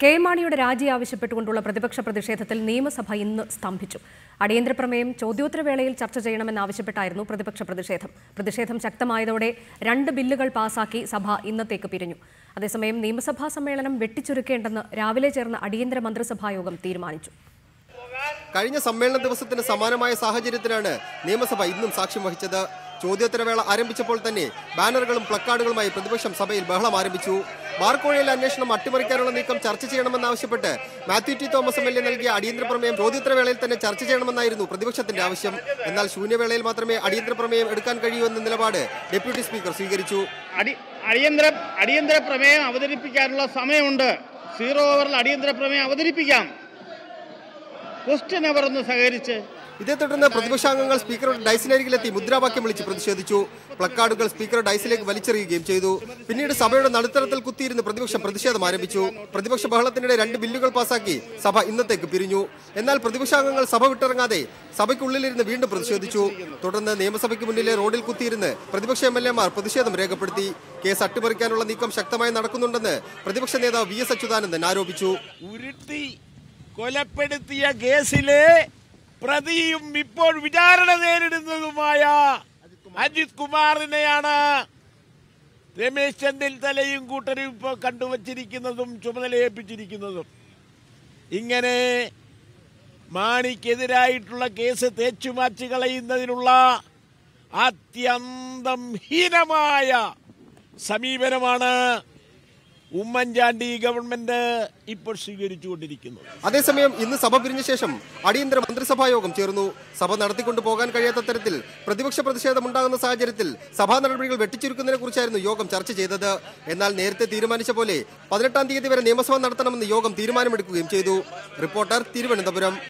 K M മാണിയുടെ രാജി ആവശ്യപ്പെട്ടുകൊണ്ടുള്ള പ്രതിപക്ഷ പ്രതിഷേധത്തിൽ നിയമസഭ ഇന്ന് സ്തംഭിച്ചു അടിയന്തര പ്രമേയം ചോദ്യോത്തരവേളയിൽ ചർച്ച ചെയ്യണമെന്നാവശ്യപ്പെട്ടായിരുന്നു പ്രതിപക്ഷ പ്രതിഷേധം പ്രതിഷേധം ശക്തമായതോടെ രണ്ട് ബില്ലുകൾ പാസാക്കി സഭ ഇന്നത്തേക്ക് പിരിഞ്ഞു അതേസമയം നിയമസഭാ സമ്മേളനം വെട്ടിച്ചുരുക്കേണ്ടെന്ന് രാവിലെ ചേർന്ന അടിയന്തര മന്ത്രിസഭായോഗം തീരുമാനിച്ചു കഴിഞ്ഞ സമ്മേളന ദിവസത്തിന് സമാനമായ സാഹചര്യത്തിനാണ് നിയമസഭ ഇന്നും സാക്ഷ്യം വഹിച്ചത് ചോദ്യോത്തരവേള ആരംഭിച്ചപ്പോൾ തന്നെ ബാനറുകളും പ്ലക്കാർഡുകളുമായി പ്രതിപക്ഷം സഭയിൽ ബഹളം ആരംഭിച്ചു ബാർക്കോഴയിലെ അന്വേഷണം അട്ടിമറിക്കാനുള്ള നീക്കം ചർച്ച ചെയ്യണമെന്നാവശ്യപ്പെട്ട് Mathew T Thomas M L A നൽകിയ അടിയന്തര പ്രമേയം ചോദ്യോത്തരവേളയിൽ തന്നെ ചർച്ച ചെയ്യണമെന്നായിരുന്നു പ്രതിപക്ഷത്തിന്റെ ആവശ്യം എന്നാൽ ശൂന്യവേളയിൽ മാത്രമേ അടിയന്തര പ്രമേയം എടുക്കാൻ കഴിയൂ എന്ന നിലപാട് ഡെപ്യൂട്ടി സ്പീക്കർ സ്വീകരിച്ചു അടി അടിയന്തര അടിയന്തര പ്രമേയം അവതരിപ്പിക്കാനുള്ള സമയമുണ്ട് സീറോ ഓവറിൽ അടിയന്തര പ്രമേയം അവതരിപ്പിക്കാം ക്വസ്റ്റ്യൻ അവർ ഒന്ന് സഹകരിച്ച് ഇതേ തുടർന്ന് പ്രതിപക്ഷാംഗങ്ങൾ സ്പീക്കറുടെ ഡൈസിനരികിലെത്തി മുദ്രാവാക്യം വിളിച്ച് പ്രതിഷേധിച്ചു പ്ലക്കാർഡുകൾ സ്പീക്കർ ഡൈസിലേക്ക് വലിച്ചെറിയുകയും ചെയ്തു പിന്നീട് സഭയുടെ നടുത്തരത്തിൽ കുത്തിയിരുന്ന് പ്രതിപക്ഷം പ്രതിഷേധം ആരംഭിച്ചു പ്രതിപക്ഷ ബഹളത്തിനിടെ രണ്ട് ബില്ലുകൾ പാസാക്കി സഭ ഇന്നത്തേക്ക് പിരിഞ്ഞു എന്നാൽ പ്രതിപക്ഷാംഗങ്ങൾ സഭ വിട്ടിറങ്ങാതെ സഭയ്ക്കുള്ളിലിരുന്ന് വീണ്ടും പ്രതിഷേധിച്ചു തുടർന്ന് നിയമസഭയ്ക്ക് മുന്നിലെ റോഡിൽ കുത്തിയിരുന്ന് പ്രതിപക്ഷ എം എൽ എമാർ പ്രതിഷേധം രേഖപ്പെടുത്തി കേസ് അട്ടിമറിക്കാനുള്ള നീക്കം ശക്തമായി നടക്കുന്നുണ്ടെന്ന് പ്രതിപക്ഷ നേതാവ് വി എസ് അച്യുതാനന്ദൻ ആരോപിച്ചു ഉരുട്ടി കൊലപ്പെടുത്തിയ കേസിലെ പ്രതിയും ഇപ്പോൾ വിചാരണ നേരിടുന്നതുമായ അജിത് കുമാറിനെയാണ് രമേശ് ചെന്നിത്തലയും കൂട്ടരും ഇപ്പോൾ കണ്ടുവച്ചിരിക്കുന്നതും ചുമതലയേൽപ്പിച്ചിരിക്കുന്നതും ഇങ്ങനെ മാണിക്കെതിരായിട്ടുള്ള കേസ് തേച്ചുമാറ്റി കളയുന്നതിനുള്ള അത്യന്തം ഹീനമായ സമീപനമാണ് ഉമ്മൻചാണ്ടി ഗവൺമെന്റ് ഇപ്പോൾ സ്വീകരിച്ചുകൊണ്ടിരിക്കുന്നത് അതേസമയം ഇന്ന് സഭ പിരിഞ്ഞ ശേഷം അടിയന്തര മന്ത്രിസഭാ യോഗം ചേർന്നു സഭ നടത്തിക്കൊണ്ടു പോകാൻ കഴിയാത്ത തരത്തിൽ പ്രതിപക്ഷ പ്രതിഷേധമുണ്ടാകുന്ന സാഹചര്യത്തിൽ സഭാ നടപടികൾ വെട്ടിച്ചുരുക്കുന്നതിനെ കുറിച്ചായിരുന്നു യോഗം ചർച്ച ചെയ്തത് എന്നാൽ നേരത്തെ തീരുമാനിച്ച പോലെ പതിനെട്ടാം തീയതി വരെ നിയമസഭ നടത്തണമെന്ന് യോഗം തീരുമാനമെടുക്കുകയും ചെയ്തു റിപ്പോർട്ടർ തിരുവനന്തപുരം